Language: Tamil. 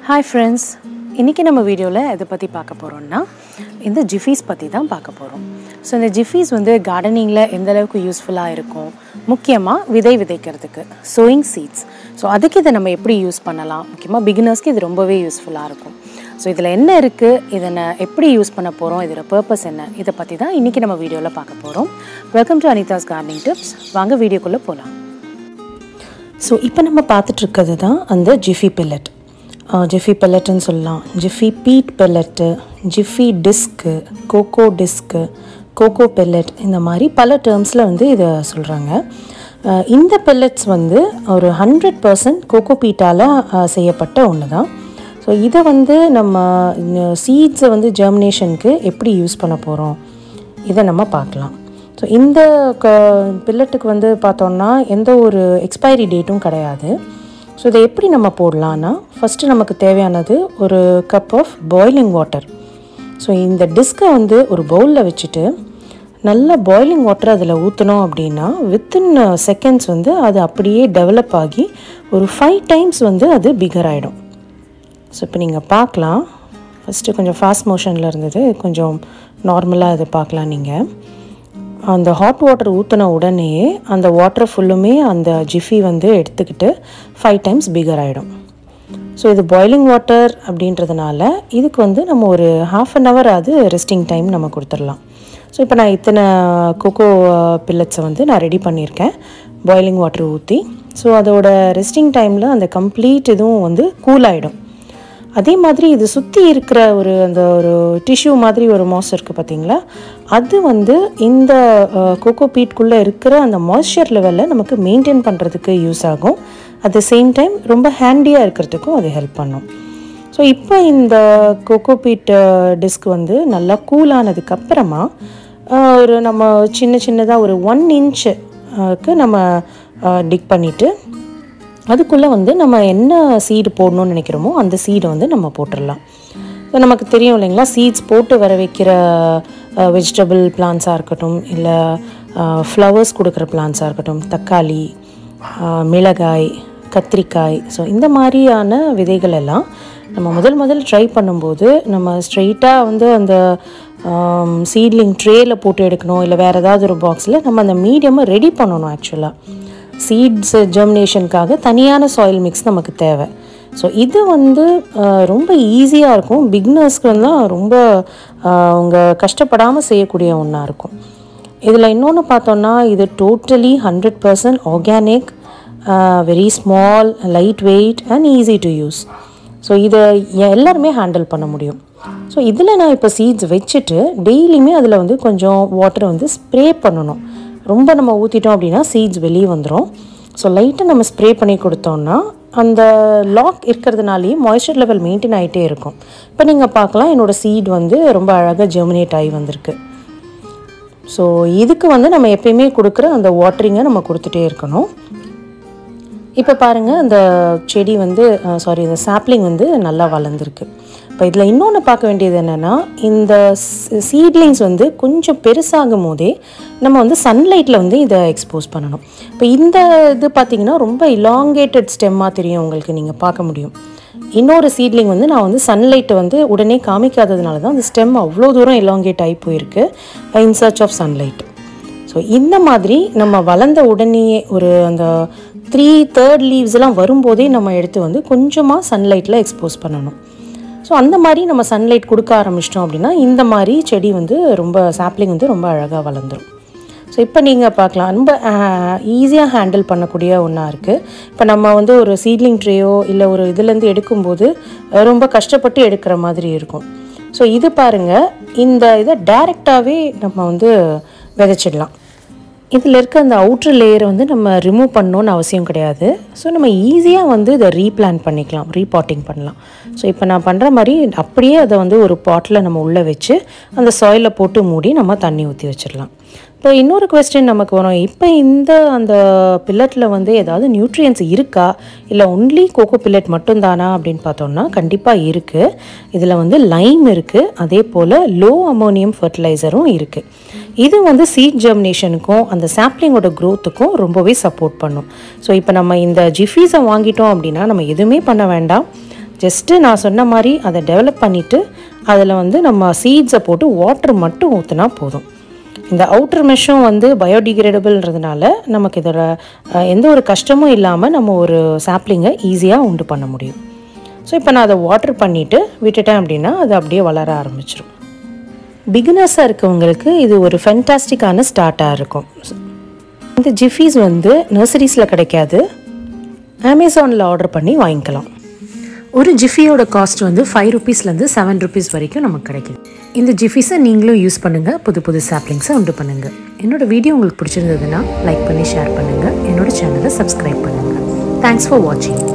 ஹாய் ஃப்ரெண்ட்ஸ் இன்றைக்கி நம்ம வீடியோவில் எதை பற்றி பார்க்க போகிறோம்னா இந்த ஜிஃபீஸ் பற்றி தான் பார்க்க போகிறோம் ஸோ இந்த ஜிஃபீஸ் வந்து கார்டனிங்கில் எந்த அளவுக்கு யூஸ்ஃபுல்லாக இருக்கும் முக்கியமாக விதை விதைக்கிறதுக்கு சோயிங் சீட்ஸ் ஸோ அதுக்கு இதை நம்ம எப்படி யூஸ் பண்ணலாம் முக்கியமாக பிகினர்ஸ்க்கு இது ரொம்பவே யூஸ்ஃபுல்லாக இருக்கும் ஸோ இதில் என்ன இருக்குது இதை நான் எப்படி யூஸ் பண்ண போகிறோம் இதோட பர்பஸ் என்ன இதை பற்றி தான் இன்றைக்கி நம்ம வீடியோவில் பார்க்க போகிறோம் welcome to Anitha's gardening tips வாங்க வீடியோக்குள்ளே போகலாம் ஸோ இப்போ நம்ம பார்த்துட்ருக்கிறது தான் அந்த ஜிஃபி பெல்லட் ஜிஃபி பெல்லட்டுன்னு சொல்லலாம் Jiffy peat pellet Jiffy disc coco disc coco pellet இந்த மாதிரி பல டேர்ம்ஸில் வந்து இதை சொல்கிறாங்க இந்த பெல்லட்ஸ் வந்து ஒரு ஹண்ட்ரட் பர்சன்ட் கோகோ பீட்டால் செய்யப்பட்ட ஒன்று தான் ஸோ இதை வந்து நம்ம சீட்ஸை வந்து ஜெர்மினேஷனுக்கு எப்படி யூஸ் பண்ண போகிறோம் இதை நம்ம பார்க்கலாம் ஸோ இந்த க பில்லட்டுக்கு வந்து பார்த்தோன்னா எந்த ஒரு எக்ஸ்பைரி டேட்டும் கிடையாது ஸோ இதை எப்படி நம்ம போடலான்னா ஃபஸ்ட்டு நமக்கு தேவையானது ஒரு cup of boiling water so இந்த டிஸ்கை வந்து ஒரு பவுலில் வச்சுட்டு நல்லா பாய்லிங் வாட்டர் அதில் ஊற்றினோம் அப்படின்னா வித்தின் செகண்ட்ஸ் வந்து அது அப்படியே டெவலப் ஆகி ஒரு ஃபைவ் டைம்ஸ் வந்து அது பிகர் ஆகிடும் ஸோ இப்போ நீங்கள் பார்க்கலாம் ஃபஸ்ட்டு கொஞ்சம் ஃபாஸ்ட் மோஷனில் இருந்தது கொஞ்சம் நார்மலாக இது பார்க்கலாம் நீங்கள் அந்த ஹாட் வாட்டர் ஊற்றின உடனே அந்த வாட்டர் ஃபுல்லுமே அந்த ஜிஃபி வந்து எடுத்துக்கிட்டு ஃபைவ் டைம்ஸ் பிகர் ஆகிடும் ஸோ இது பாய்லிங் வாட்டர் அப்படின்றதுனால இதுக்கு வந்து நம்ம ஒரு ஹாஃப் அன் ஹவர் அது ரெஸ்டிங் டைம் நம்ம கொடுத்துடலாம் ஸோ இப்போ நான் இத்தனை கொக்கோ பில்லட்ஸை வந்து நான் ரெடி பண்ணியிருக்கேன் பாய்லிங் வாட்டர் ஊற்றி ஸோ அதோட ரெஸ்டிங் டைமில் அந்த கம்ப்ளீட் இதுவும் வந்து கூல் ஆகிடும் அதே மாதிரி இது சுற்றி இருக்கிற ஒரு அந்த ஒரு டிஷ்யூ மாதிரி ஒரு மாஸ் இருக்குது பார்த்தீங்களா அது வந்து இந்த கோகோ பீட்குள்ளே இருக்கிற அந்த மாய்ஸ்சர் லெவலில் நமக்கு மெயின்டைன் பண்ணுறதுக்கு யூஸ் ஆகும் அட் த சேம் டைம் ரொம்ப ஹேண்டியாக இருக்கிறதுக்கும் அது ஹெல்ப் பண்ணும் ஸோ இப்போ இந்த கோகோ பீட் டிஸ்க் வந்து நல்லா கூல் ஆனதுக்கப்புறமா ஒரு நம்ம சின்ன சின்னதாக ஒரு ஒன் இன்ச்சுக்கு நம்ம டிக் பண்ணிவிட்டு அதுக்குள்ளே வந்து நம்ம என்ன சீடு போடணும்னு நினைக்கிறோமோ அந்த சீடை வந்து நம்ம போட்டுடலாம் ஸோ நமக்கு தெரியும் இல்லைங்களா சீட்ஸ் போட்டு வர வைக்கிற வெஜிடபிள் பிளான்ஸாக இருக்கட்டும் இல்லை ஃப்ளவர்ஸ் கொடுக்குற பிளான்ஸாக இருக்கட்டும் தக்காளி மிளகாய் கத்திரிக்காய் ஸோ இந்த மாதிரியான விதைகள் எல்லாம் நம்ம முதல் முதல் ட்ரை பண்ணும்போது நம்ம ஸ்ட்ரெயிட்டாக வந்து அந்த சீட்லிங் ட்ரேயில் போட்டு எடுக்கணும் இல்லை வேறு ஏதாவது ஒரு பாக்ஸில் நம்ம அந்த மீடியமை ரெடி பண்ணணும் ஆக்சுவலாக சீட்ஸ் ஜெர்மினேஷனுக்காக தனியான சாயில் மிக்ஸ் நமக்கு தேவை ஸோ இது வந்து ரொம்ப ஈஸியாக இருக்கும் பிக்னர்ஸ்க்கு தான் ரொம்ப அவங்க கஷ்டப்படாமல் செய்யக்கூடிய ஒன்றா இருக்கும் இதில் இன்னொன்று பார்த்தோன்னா இது totally hundred percent organic very small light weight and easy to use so இதை எல்லாருமே ஹேண்டில் பண்ண முடியும் ஸோ இதில் நான் இப்போ சீட்ஸ் வச்சுட்டு டெய்லியுமே அதில் வந்து கொஞ்சம் வாட்டரை வந்து ஸ்ப்ரே பண்ணணும் ரொம்ப நம்ம ஊற்றிட்டோம் அப்படின்னா சீட்ஸ் வெளியே வந்துடும் ஸோ லைட்டாக நம்ம ஸ்ப்ரே பண்ணி கொடுத்தோம்னா அந்த லாக் இருக்கிறதுனாலேயே மாய்ஸ்சர் லெவல் மெயின்டைன் ஆகிட்டே இருக்கும் இப்போ நீங்கள் பார்க்கலாம் என்னோடய சீட் வந்து ரொம்ப அழகாக ஜெர்மினேட் ஆகி வந்திருக்கு ஸோ இதுக்கு வந்து நம்ம எப்பயுமே கொடுக்குற அந்த வாட்டரிங்கை நம்ம கொடுத்துட்டே இருக்கணும் இப்போ பாருங்கள் அந்த செடி வந்து சாரி இந்த சாப்லிங் வந்து நல்லா வளர்ந்துருக்கு இப்போ இதில் இன்னொன்று பார்க்க வேண்டியது என்னென்னா இந்த சீட்லிங்ஸ் வந்து கொஞ்சம் பெருசாகும் போதே நம்ம வந்து சன்லைட்டில் வந்து இதை எக்ஸ்போஸ் பண்ணணும் இப்போ இந்த இது பார்த்திங்கன்னா ரொம்ப இலாங்கேட்டட் ஸ்டெம்மாக தெரியும் உங்களுக்கு நீங்கள் பார்க்க முடியும் இன்னொரு சீட்லிங் வந்து நான் வந்து சன்லைட்டை வந்து உடனே காமிக்காததுனால தான் அந்த ஸ்டெம் அவ்வளோ தூரம் இலாங்கேட் ஆகி போயிருக்கு in search of sunlight so இந்த மாதிரி நம்ம வளர்ந்த உடனேயே ஒரு அந்த த்ரீ தேர்ட் லீவ்ஸ்லாம் வரும்போதே நம்ம எடுத்து வந்து கொஞ்சமாக சன்லைட்டில் எக்ஸ்போஸ் பண்ணணும் ஸோ அந்த மாதிரி நம்ம சன்லைட் கொடுக்க ஆரம்பிச்சிட்டோம் அப்படின்னா இந்த மாதிரி செடி வந்து ரொம்ப சாப்லிங் வந்து ரொம்ப அழகாக வளர்ந்துடும் ஸோ இப்போ நீங்கள் பார்க்கலாம் ரொம்ப ஈஸியாக ஹேண்டில் பண்ணக்கூடிய ஒன்றா இருக்குது இப்போ நம்ம வந்து ஒரு சீட்லிங் ட்ரேயோ இல்லை ஒரு இதுலேருந்து எடுக்கும்போது ரொம்ப கஷ்டப்பட்டு எடுக்கிற மாதிரி இருக்கும் ஸோ இது பாருங்கள் இந்த இதை டைரெக்டாகவே நம்ம வந்து விதைச்சிடலாம் இதில் இருக்க அந்த அவுட்ரு லேயரை வந்து நம்ம ரிமூவ் பண்ணணுன்னு அவசியம் கிடையாது ஸோ நம்ம ஈஸியாக வந்து இதை ரீப்ளான் பண்ணிக்கலாம் ரீபாட்டிங் பண்ணலாம் ஸோ இப்போ நான் பண்ணுற மாதிரி அப்படியே அதை வந்து ஒரு பாட்டில் நம்ம உள்ளே வச்சு அந்த சாயிலில் போட்டு மூடி நம்ம தண்ணி ஊற்றி வச்சிடலாம் இப்போ இன்னொரு கொஸ்டின் நமக்கு வரும் இப்போ இந்த அந்த பில்லட்டில் வந்து ஏதாவது நியூட்ரியன்ஸ் இருக்கா இல்லை ஒன்லி கோகோ பில்லட் மட்டும்தானா அப்படின்னு பார்த்தோம்னா கண்டிப்பாக இருக்குது இதில் வந்து லைம் இருக்குது அதே போல் லோ அமோனியம் ஃபர்டிலைசரும் இருக்குது இது வந்து சீட் ஜெர்மினேஷனுக்கும் அந்த சாப்ளிங்கோட க்ரோத்துக்கும் ரொம்பவே சப்போர்ட் பண்ணும் ஸோ இப்போ நம்ம இந்த ஜிஃபீஸை வாங்கிட்டோம் அப்படின்னா நம்ம எதுவுமே பண்ண வேண்டாம் ஜஸ்ட்டு நான் சொன்ன மாதிரி அதை டெவலப் பண்ணிவிட்டு அதில் வந்து நம்ம சீட்ஸை போட்டு வாட்டர் மட்டும் ஊற்றினா போதும் இந்த அவுட்டர் மெஷ்ஷும் வந்து பயோடிகிரேடபிள்ன்றதுனால நமக்கு இதோட அஹ், எந்த ஒரு கஷ்டமும் இல்லாமல் நம்ம ஒரு சாப்ளிங்கை ஈஸியாக உண்டு பண்ண முடியும் ஸோ இப்போ நான் அதை வாட்டர் பண்ணிவிட்டு விட்டுட்டேன் அப்படின்னா அது அப்படியே வளர ஆரம்பிச்சிடும் பிகினர்ஸாக இருக்கவங்களுக்கு இது ஒரு ஃபென்டாஸ்டிக்கான ஸ்டார்ட்டாக இருக்கும் இந்த ஜிஃபீஸ் வந்து நர்சரிஸில் கிடைக்காது அமேசானில் ஆர்டர் பண்ணி வாங்கிக்கலாம் ஒரு ஜிஃபியோட காஸ்ட் வந்து ஃபைவ் ருபீஸ்லேருந்து செவன் ருபீஸ் வரைக்கும் நமக்கு கிடைக்குது இந்த ஜிஃபீஸை நீங்களும் யூஸ் பண்ணுங்கள் புது புது சாப்ளிங்ஸை உண்டு பண்ணுங்கள் என்னோட வீடியோ உங்களுக்கு பிடிச்சிருந்ததுன்னா லைக் பண்ணி ஷேர் பண்ணுங்கள் என்னோட சேனலை சப்ஸ்கிரைப் பண்ணுங்கள் தேங்க்ஸ் ஃபார் வாட்சிங்